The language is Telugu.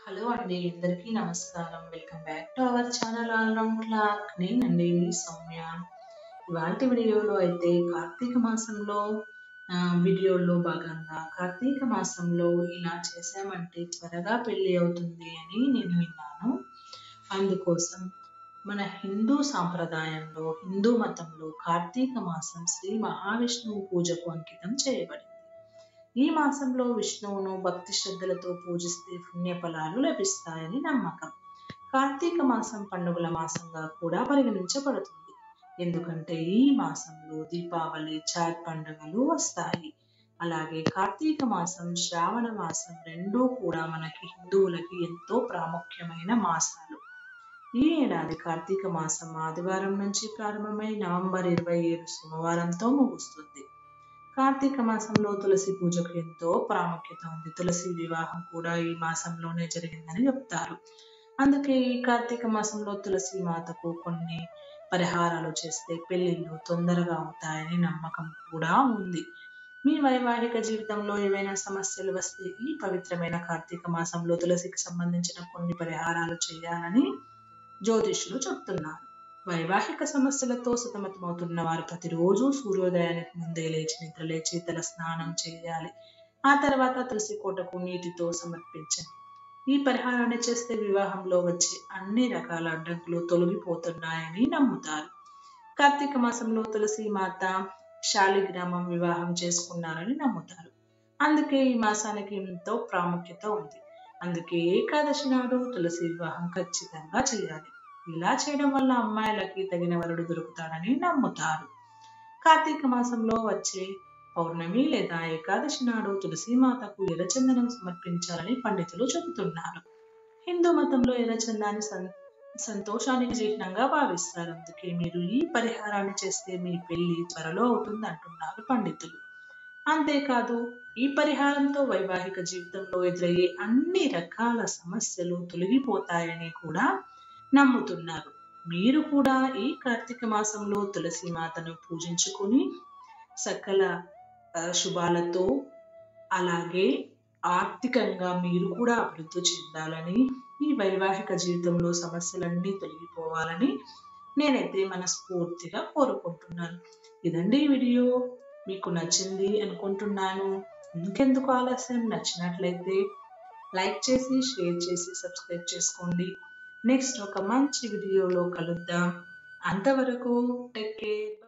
హలో అండి అందరికీ నమస్కారం welcome back to our channel all round clock నేనండి మీ సౌమ్య ఇవాటి వీడియోలో అయితే కార్తీక మాసంలో ఆ, వీడియోలో భాగంగా కార్తీక మాసంలో ఇలా చేసామంటే త్వరగా పెళ్లి అవుతుంది అని నేను విన్నాను అందుకోసం మన హిందూ సాంప్రదాయంలో హిందూ మతంలో కార్తీక మాసం శ్రీ మహావిష్ణువు పూజకు అంకితం చేయబడింది ఈ మాసంలో విష్ణువును భక్తి శ్రద్ధలతో పూజిస్తే పుణ్యఫలాలు లభిస్తాయని నమ్మకం కార్తీక మాసం పండుగల మాసంగా కూడా పరిగణించబడుతుంది ఎందుకంటే ఈ మాసంలో దీపావళి చాట్ పండుగలు వస్తాయి అలాగే కార్తీక మాసం శ్రావణ మాసం రెండూ కూడా మనకి హిందువులకి ఎంతో ప్రాముఖ్యమైన మాసాలు ఈ ఏడాది కార్తీక మాసం ఆదివారం నుంచి ప్రారంభమై నవంబర్ ఇరవై ఏడు సోమవారంతో ముగుస్తుంది కార్తీక మాసంలో తులసి పూజకు ఎంతో ప్రాముఖ్యత ఉంది తులసి వివాహం కూడా ఈ మాసంలోనే జరిగిందని చెప్తారు అందుకే ఈ కార్తీక మాసంలో తులసి మాతకు కొన్ని పరిహారాలు చేస్తే పెళ్లిళ్ళు తొందరగా అవుతాయని నమ్మకం కూడా ఉంది మీ వైవాహిక జీవితంలో ఏవైనా సమస్యలు వస్తే ఈ పవిత్రమైన కార్తీక మాసంలో తులసికి సంబంధించిన కొన్ని పరిహారాలు చేయాలని జ్యోతిష్యులు చెప్తున్నారు వైవాహిక సమస్యలతో సతమతమవుతున్న వారు ప్రతిరోజు సూర్యోదయానికి ముందే లేచి నిద్ర లేచి తల స్నానం చేయాలి ఆ తర్వాత తులసి కోటకు నీటితో సమర్పించండి ఈ పరిహారాన్ని చేస్తే వివాహంలో వచ్చే అన్ని రకాల అడ్డంకులు తొలగిపోతున్నాయని నమ్ముతారు కార్తీక మాసంలో తులసి మాత శాలిగ్రామం వివాహం చేసుకున్నారని నమ్ముతారు అందుకే ఈ మాసానికి ఎంతో ప్రాముఖ్యత ఉంది అందుకే ఏకాదశి నాడు తులసి వివాహం ఖచ్చితంగా చేయాలి ఇలా చేయడం వల్ల అమ్మాయిలకి తగిన వరుడు దొరుకుతాడని నమ్ముతారు కార్తీక మాసంలో వచ్చే పౌర్ణమి లేదా ఏకాదశి నాడు తులసీమాతకు ఎర్రచందనం సమర్పించాలని పండితులు చెబుతున్నారు హిందూ మతంలో ఎర్రచందాన్ని సం సంతోషానికి చిహ్నంగా భావిస్తారు అందుకే మీరు ఈ పరిహారాన్ని చేస్తే మీ పెళ్లి త్వరలో అవుతుంది అంటున్నారు పండితులు అంతేకాదు ఈ పరిహారంతో వైవాహిక జీవితంలో ఎదురయ్యే అన్ని రకాల సమస్యలు తొలగిపోతాయని కూడా నమ్ముతున్నారు మీరు కూడా ఈ కార్తీక మాసంలో తులసి మాతను పూజించుకుని సకల ఆ, శుభాలతో అలాగే ఆర్థికంగా మీరు కూడా అభివృద్ధి చెందాలని ఈ వైవాహిక జీవితంలో సమస్యలన్నీ తొలగిపోవాలని నేనైతే మనస్ఫూర్తిగా కోరుకుంటున్నాను ఇదండి ఈ వీడియో మీకు నచ్చింది అనుకుంటున్నాను ఇంకెందుకు ఆలస్యం నచ్చినట్లయితే లైక్ చేసి షేర్ చేసి సబ్స్క్రైబ్ చేసుకోండి నెక్స్ట్ ఒక మంచి వీడియోలో కలుద్దాం అంతవరకు టేక్ కేర్